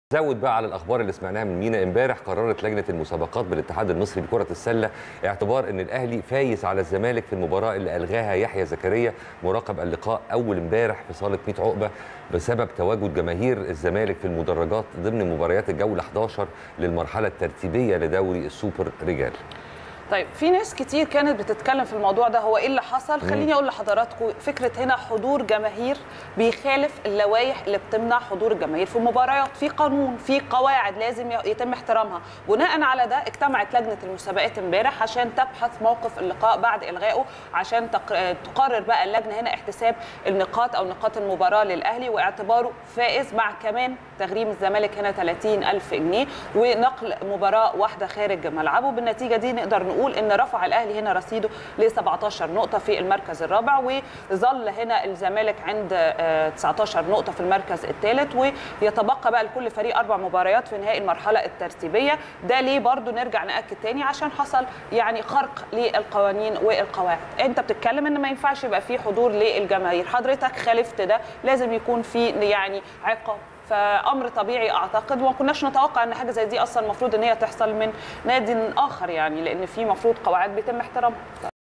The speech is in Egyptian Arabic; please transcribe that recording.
زود بقى على الاخبار اللي سمعناها من مينا امبارح قررت لجنه المسابقات بالاتحاد المصري لكره السله اعتبار ان الاهلي فايز على الزمالك في المباراه اللي الغاها يحيى زكريا مراقب اللقاء اول امبارح في صاله 100 عقبه بسبب تواجد جماهير الزمالك في المدرجات ضمن مباريات الجوله 11 للمرحله الترتيبيه لدوري السوبر رجال طيب في ناس كتير كانت بتتكلم في الموضوع ده هو ايه اللي حصل خليني اقول لحضراتكم فكره هنا حضور جماهير بيخالف اللوائح اللي بتمنع حضور الجماهير في المباريات في قانون في قواعد لازم يتم احترامها بناء على ده اجتمعت لجنه المسابقات امبارح عشان تبحث موقف اللقاء بعد الغائه عشان تق... تقرر بقى اللجنه هنا احتساب النقاط او نقاط المباراه للاهلي واعتباره فائز مع كمان تغريم الزمالك هنا 30 ألف جنيه ونقل مباراه واحده خارج ملعبه بالنتيجه دي نقدر نقول نقول ان رفع الاهلي هنا رصيده ل 17 نقطه في المركز الرابع وظل هنا الزمالك عند 19 نقطه في المركز الثالث ويتبقى بقى لكل فريق اربع مباريات في نهائي المرحله الترتيبيه ده ليه برضو نرجع ناكد تاني عشان حصل يعني خرق للقوانين والقواعد انت بتتكلم ان ما ينفعش يبقى في حضور للجماهير حضرتك خالفت ده لازم يكون في يعني عقاب فامر طبيعي اعتقد وما كناش نتوقع ان حاجه زي دي اصلا المفروض ان هي تحصل من نادي اخر يعني لان في مفروض قواعد بيتم احترامها